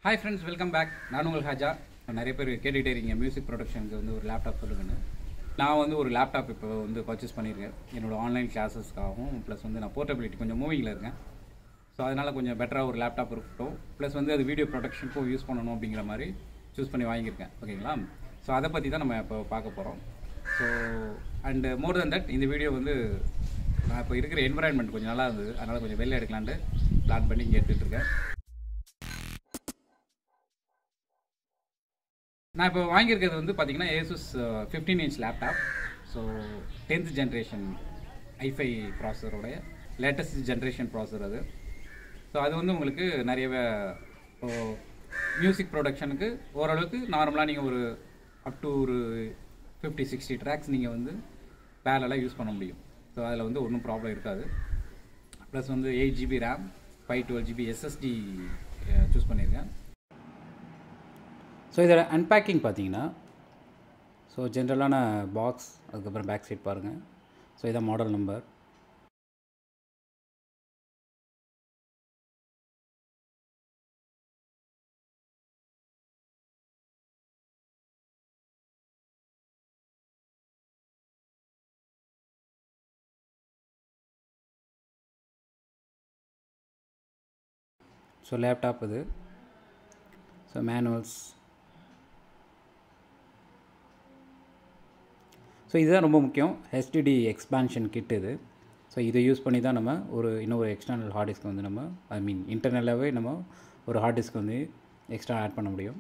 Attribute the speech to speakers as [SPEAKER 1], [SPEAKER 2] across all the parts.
[SPEAKER 1] hi friends welcome back நான் உங்கள் ஹாஜா நிறைய பேர் கேட்டுகிட்டே இருக்கீங்க மியூசிக் ப்ரொடக்ஷனுக்கு வந்து ஒரு லேப்டாப் சொல்லுங்கன்னு நான் வந்து ஒரு லேப்டாப் இப்போ வந்து பர்ச்சேஸ் பண்ணியிருக்கேன் என்னோட ஆன்லைன் கிளாஸஸ்க்காகவும் ப்ளஸ் வந்து நான் போர்ட்டபிலிட்டி கொஞ்சம் மூவிங்கில் இருக்கேன் ஸோ அதனால் கொஞ்சம் பெட்டராக ஒரு லேப்டாப் இருக்கட்டும் ப்ளஸ் வந்து அது வீடியோ ப்ரொடக்ஷனுக்கும் யூஸ் பண்ணணும் அப்படிங்கிற மாதிரி சூஸ் பண்ணி வாங்கியிருக்கேன் ஓகேங்களா ஸோ அதை பற்றி தான் நம்ம இப்போ பார்க்க போகிறோம் so and more then that இந்த வீடியோ வந்து நான் இப்போ இருக்கிற என்வரான்மெண்ட் கொஞ்சம் நல்லா இருந்தது அதனால் கொஞ்சம் வெளில எடுக்கலான்ட்டு பிளான் பண்ணி இங்கே எடுத்துகிட்டு இருக்கேன் நான் இப்போ வாங்கியிருக்கிறது வந்து பார்த்தீங்கன்னா Asus fifteen inch laptop so tenth generation I five ப்ராசரோடைய லேட்டஸ்ட் ஜென்ரேஷன் ப்ராசர் அது ஸோ அது வந்து உங்களுக்கு நிறையவே இப்போ மியூசிக் ப்ரொடக்ஷனுக்கு ஓரளவுக்கு நார்மலாக நீங்கள் ஒரு அப் டு ஒரு ஃபிஃப்டி சிக்ஸ்டி ட்ராக்ஸ் நீங்கள் வந்து பேரலாக யூஸ் பண்ண முடியும் ஸோ அதில் வந்து ஒன்றும் ப்ராப்ளம் இருக்காது ப்ளஸ் வந்து eight GB RAM five twelve GB SSD choose பண்ணியிருக்கேன் ஸோ இதோட அன்பேக்கிங் பார்த்தீங்கன்னா ஸோ ஜென்ரலான பாக்ஸ் அதுக்கப்புறம் பேக் சைட் பாருங்கள் ஸோ இதான் மாடல் நம்பர் ஸோ லேப்டாப் இது ஸோ மேனுவல்ஸ் ஸோ இதுதான் ரொம்ப முக்கியம் ஹெச்டிடி எக்ஸ்பான்ஷன் கிட் இது ஸோ இதை யூஸ் பண்ணி தான் நம்ம ஒரு இன்னொரு எக்ஸ்டர்னல் ஹார்ட் டிஸ்க் வந்து நம்ம ஐ மீன் இன்டர்னலாகவே நம்ம ஒரு ஹார்ட் டிஸ்க் வந்து எக்ஸ்ட்ரா ஆட் பண்ண முடியும்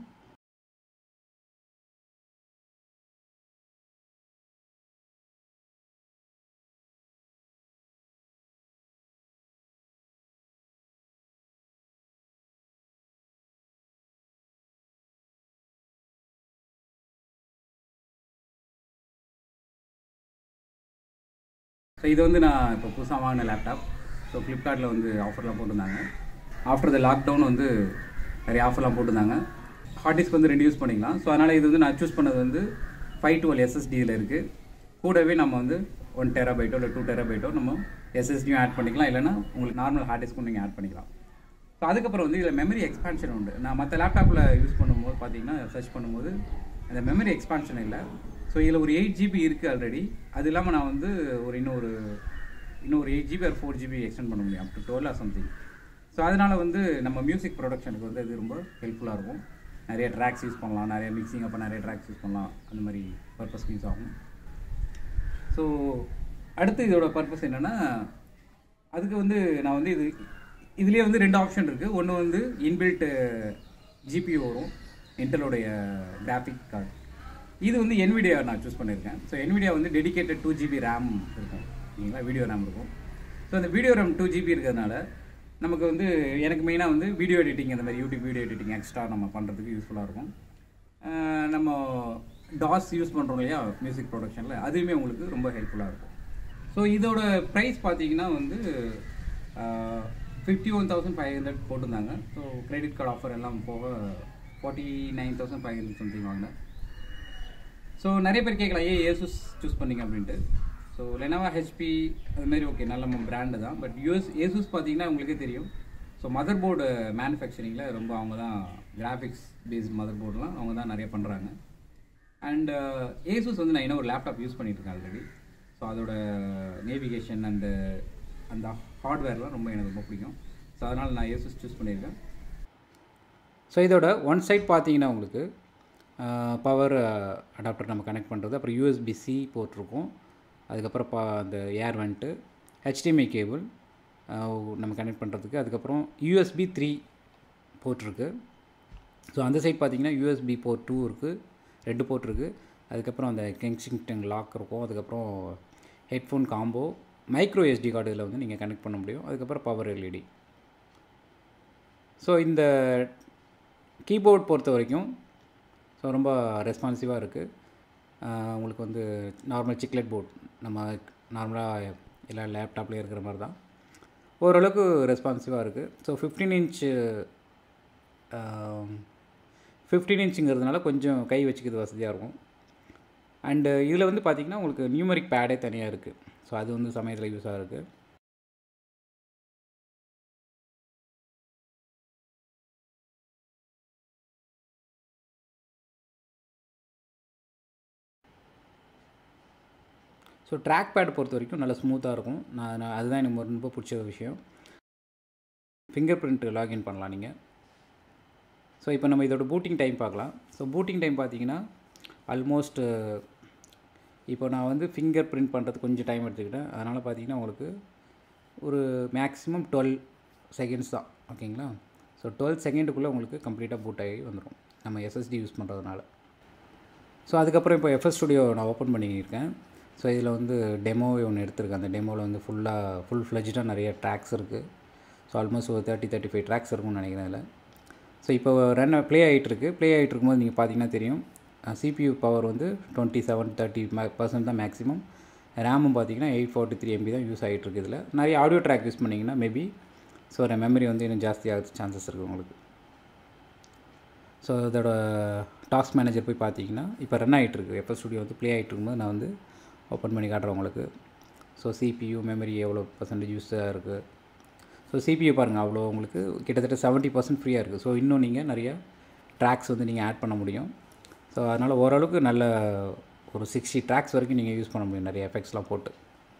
[SPEAKER 1] ஸோ இது வந்து நான் இப்போ புதுசாக வாங்கின லேப்டாப் ஸோ ஃப்ளிப்கார்ட்டில் வந்து ஆஃபர்லாம் போட்டிருந்தாங்க ஆஃப்டர் த லாக்டவுன் வந்து நிறைய ஆஃபர்லாம் போட்டிருந்தாங்க ஹார்ட் டிஸ்க் வந்து ரெண்டு யூஸ் பண்ணிக்கலாம் ஸோ அதனால் இது வந்து நான் சூஸ் பண்ணது வந்து ஃபைவ் டுவெல் எஸ்எஸ்டியில் இருக்குது கூடவே நம்ம வந்து ஒன் டெராபைட்டோ இல்லை டூ டெராபைட்டோ நம்ம எஸ்எஸ்டியும் ஆட் பண்ணிக்கலாம் இல்லைனா உங்களுக்கு நார்மல் ஹார்ட் டிஸ்க்கும் நீங்கள் ஆட் பண்ணிக்கலாம் ஸோ அதுக்கப்புறம் வந்து இதில் மெமரி எக்ஸ்பான்ஷன் உண்டு நான் மற்ற லேப்டாப்பில் யூஸ் பண்ணும்போது பார்த்தீங்கன்னா சர்ச் பண்ணும்போது அந்த மெமரி எக்ஸ்பான்ஷன் இல்லை ஸோ இதில் ஒரு எயிட் ஜிபி இருக்குது ஆல்ரெடி அது இல்லாமல் நான் வந்து ஒரு இன்னொரு இன்னொரு எயிட் ஜிபி ஒரு ஃபோர் ஜிபி எக்ஸ்டெண்ட் பண்ண முடியும் up to twelve or something so அதனால் வந்து நம்ம மியூசிக் ப்ரொடக்ஷனுக்கு வந்து இது ரொம்ப ஹெல்ப்ஃபுல்லாக இருக்கும் நிறைய ட்ராக்ஸ் யூஸ் பண்ணலாம் நிறைய மிக்சிங் அப்போ நிறைய ட்ராக்ஸ் யூஸ் பண்ணலாம் அந்த மாதிரி பர்பஸ்க்கு யூஸ் ஆகும் ஸோ அடுத்து இதோட பர்பஸ் என்னென்னா அதுக்கு வந்து நான் வந்து இது இதுலேயே வந்து ரெண்டு ஆப்ஷன் இருக்குது ஒன்று வந்து இன்பில்ட் ஜிபி வரும் இன்டலோடைய கிராஃபிக் கார்டு இது வந்து என்விடியா நான் சூஸ் பண்ணியிருக்கேன் ஸோ என்விடியா வந்து டெடிகேட்டட் டூ ஜிபி ரேம் இருக்கும் சரிங்களா வீடியோ ரேம் இருக்கும் ஸோ அந்த வீடியோ ரேம் டூ ஜிபி இருக்கிறதுனால நமக்கு வந்து எனக்கு மெயினாக வந்து வீடியோ எடிட்டிங் அந்த மாதிரி யூடியூப் வீடியோ எடிட்டிங் எக்ஸ்ட்ரா நம்ம பண்ணுறதுக்கு யூஸ்ஃபுல்லாக இருக்கும் அஹ் நம்ம டாஸ் யூஸ் பண்ணுறோம் இல்லையா மியூசிக் ப்ரொடக்ஷனில் அதுவுமே உங்களுக்கு ரொம்ப ஹெல்ப்ஃபுல்லாக இருக்கும் ஸோ இதோட ப்ரைஸ் பார்த்தீங்கன்னா வந்து fifty one thousand five hundred போட்டிருந்தாங்க ஸோ கிரெடிட் கார்டு ஆஃபர் எல்லாம் போக forty nine thousand five hundred something வாங்கினேன் ஸோ நிறைய பேர் கேட்கலாம் ஏன் ஏசூஸ் சூஸ் பண்ணீங்க அப்படின்ட்டு ஸோ லெனவா ஹெச்பி அது மாதிரி ஓகே நல்ல பிராண்டு தான் பட் யூஎஸ் ஏசூஸ் பார்த்தீங்கன்னா உங்களுக்கே தெரியும் ஸோ மதர் போர்டு மேனுஃபேக்சரிங்கில் ரொம்ப அவங்க தான் கிராஃபிக்ஸ் பேஸ்ட் மதர் போர்டுலாம் அவங்க தான் நிறைய பண்ணுறாங்க அண்ட் ஏசூஸ் வந்து நான் இன்னும் ஒரு லேப்டாப் யூஸ் பண்ணிட்டு இருக்கேன் ஆல்ரெடி ஸோ அதோட நேவிகேஷன் அந்த அந்த ஹார்ட்வேர்லாம் ரொம்ப எனக்கு ரொம்ப பிடிக்கும் ஸோ அதனால் நான் ஏசூஸ் சூஸ் பண்ணியிருக்கேன் ஸோ இதோட ஒன் சைட் பார்த்தீங்கன்னா உங்களுக்கு பவர் அடாப்டர் நம்ம கனெக்ட் பண்ணுறது அப்புறம் யூஎஸ்பி சி போட்டிருக்கோம் அதுக்கப்புறம் பா அந்த ஏர் வந்துட்டு ஹெச்டிஎம்ஐ கேபிள் நம்ம கனெக்ட் பண்ணுறதுக்கு அதுக்கப்புறம் யூஎஸ்பி த்ரீ போட்டிருக்கு ஸோ அந்த சைட் பார்த்தீங்கன்னா யூஎஸ்பி போர்ட் டூ இருக்குது ரெண்டு போர்ட் இருக்குது அதுக்கப்புறம் அந்த கெங்ஷிங்டன் லாக் இருக்கும் அதுக்கப்புறம் headphone combo micro SD card இதில் வந்து நீங்கள் கனெக்ட் பண்ண முடியும் அதுக்கப்புறம் பவர் எல்இடி ஸோ இந்த கீபோர்ட் பொறுத்த வரைக்கும் ஸோ ரொம்ப ரெஸ்பான்சிவாக இருக்குது உங்களுக்கு வந்து நார்மல் சிக்லெட் போர்ட் நம்ம நார்மலாக எல்லா லேப்டாப்லேயும் இருக்கிற மாதிரி தான் ஓரளவுக்கு ரெஸ்பான்சிவாக இருக்குது ஸோ ஃபிஃப்டீன் இன்ச்சு ஃபிஃப்டீன் இன்ச்சுங்கிறதுனால கொஞ்சம் கை வச்சுக்கிறது வசதியாக இருக்கும் அண்டு இதில் வந்து பார்த்திங்கன்னா உங்களுக்கு நியூமரிக் பேடே தனியாக இருக்குது ஸோ அது வந்து சமயத்தில் யூஸாக இருக்குது
[SPEAKER 2] ஸோ ட்ராக் பேட் பொறுத்த வரைக்கும் நல்லா ஸ்மூத்தாக இருக்கும் நான் நான் அதுதான் எனக்கு ரொம்ப பிடிச்ச விஷயம் ஃபிங்கர் பிரிண்ட் லாகின் பண்ணலாம் நீங்கள் ஸோ இப்போ நம்ம இதோட பூட்டிங் டைம் பார்க்கலாம் ஸோ பூட்டிங் டைம் பார்த்தீங்கன்னா ஆல்மோஸ்ட் இப்போ நான் வந்து ஃபிங்கர் பிரிண்ட் பண்ணுறதுக்கு கொஞ்சம் டைம் எடுத்துக்கிட்டேன் அதனால் பார்த்தீங்கன்னா உங்களுக்கு ஒரு மேக்ஸிமம் டுவெல் செகண்ட்ஸ் தான் ஓகேங்களா ஸோ டுவெல் செகண்டுக்குள்ளே உங்களுக்கு கம்ப்ளீட்டாக பூட் ஆகி வந்துடும் நம்ம எஸ்எஸ்டி யூஸ் பண்ணுறதுனால ஸோ அதுக்கப்புறம் இப்போ எஃப்எஸ் ஸ்டுடியோ நான் ஓப்பன் பண்ணியிருக்கேன் ஸோ இதில் வந்து டெமோவே ஒன்று எடுத்திருக்கேன் அந்த டெமோவில் வந்து ஃபுல்லாக ஃபுல் ஃப்ளெஜ்டாக நிறைய ட்ராக்ஸ் இருக்குது ஸோ ஆல்மோஸ்ட் ஒரு தேர்ட்டி தேர்ட்டி ஃபைவ் ட்ராக்ஸ் இருக்கும்னு நினைக்கிறேன் இதில் ஸோ இப்போ ரன் ப்ளே ஆகிட்டுருக்கு ப்ளே ஆகிட்டு இருக்கும்போது நீங்கள் பார்த்தீங்கன்னா தெரியும் சிபியூ பவர் வந்து twenty seven thirty may percent தான் மேக்ஸிமம் ரேமும் பார்த்தீங்கன்னா எயிட் ஃபார்ட்டி த்ரீ எம்பி தான் யூஸ் ஆகிட்டு இருக்குது இதில் நிறைய ஆடியோ ட்ராக் யூஸ் பண்ணிங்கன்னா மேபி ஸோ மெமரி வந்து இன்னும் ஜாஸ்தியாக சான்சஸ் இருக்குது உங்களுக்கு ஸோ இதோட டாஸ்க் மேனேஜர் போய் பார்த்தீங்கன்னா இப்போ ரன் ஆகிட்டுருக்கு எப்போ ஸ்டுடியோ வந்து ப்ளே ஆகிட்டு இருக்கும்போது நான் வந்து ஓப்பன் பண்ணி காட்டுறேன் உங்களுக்கு ஸோ சிபியூ மெமரி எவ்வளோ பர்சன்டேஜ் யூஸாக இருக்குது ஸோ சிபியூ பாருங்கள் அவ்வளோ உங்களுக்கு கிட்டத்தட்ட செவன்ட்டி பர்சன்ட் ஃப்ரீயாக இருக்குது ஸோ இன்னும் நீங்கள் நிறைய ட்ராக்ஸ் வந்து நீங்கள் ஆட் பண்ண முடியும் ஸோ அதனால் ஓரளவுக்கு நல்ல ஒரு சிக்ஸ்டி ட்ராக்ஸ் வரைக்கும் நீங்கள் யூஸ் பண்ண முடியும் நிறைய எஃபெக்ட்ஸ்லாம் போட்டு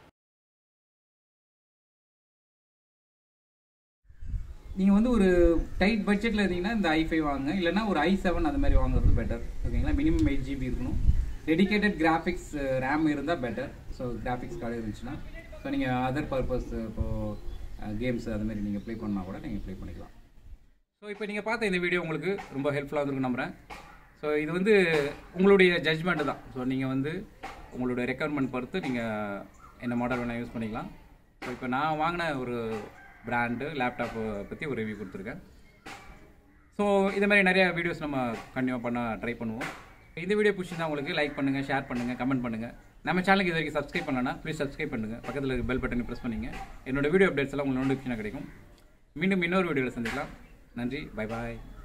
[SPEAKER 1] நீங்கள் வந்து ஒரு டைட் பட்ஜெட்டில் இருந்தீங்கன்னா இந்த ஐ ஃபைவ் வாங்க இல்லைனா ஒரு ஐ செவன் அந்த மாதிரி வாங்குறது பெட்டர் ஓகேங்களா மினிமம் எயிட் ஜிபி இருக்கணும் டெடிகேட்டட் கிராஃபிக்ஸ் ரேம் இருந்தால் பெட்டர் ஸோ கிராஃபிக்ஸ் கார்டு இருந்துச்சுன்னா ஸோ நீங்கள் அதர் பர்பஸ் இப்போது கேம்ஸ் அது மாதிரி நீங்கள் ப்ளே பண்ணால் கூட நீங்கள் ப்ளே பண்ணிக்கலாம் ஸோ இப்போ நீங்கள் பார்த்த இந்த வீடியோ உங்களுக்கு ரொம்ப ஹெல்ப்ஃபுல்லாக இருக்கும் நம்புகிறேன் ஸோ இது வந்து உங்களுடைய ஜட்ஜ்மெண்ட் தான் ஸோ நீங்கள் வந்து உங்களுடைய ரெக்குவயர்மெண்ட் பொறுத்து நீங்கள் என்ன மாடல் வேணால் யூஸ் பண்ணிக்கலாம் ஸோ இப்போ நான் வாங்கின ஒரு பிராண்டு லேப்டாப்பை பற்றி ஒரு ரிவ்யூ கொடுத்துருக்கேன் ஸோ இது மாதிரி நிறைய வீடியோஸ் நம்ம கண்டினியூ பண்ண ட்ரை பண்ணுவோம் இந்த வீடியோ பிடிச்சிருந்தா உங்களுக்கு லைக் பண்ணுங்கள் ஷேர் பண்ணுங்கள் கமெண்ட் பண்ணுங்கள் நம்ம சேனலுக்கு இது வரைக்கும் சப்ஸ்கிரைப் பண்ணலன்னா ப்ளீஸ் சப்ஸ்கிரைப் பண்ணுங்கள் பக்கத்தில் இருக்க பெல் பட்டனை ப்ரெஸ் பண்ணிங்க என்னோட வீடியோ அப்டேட்ஸ் எல்லாம் உங்களுக்கு நோட்டிஃபிகேஷன் கிடைக்கும் மீண்டும் இன்னொரு வீடியோவில் சந்திக்கலாம் நன்றி பை பாய்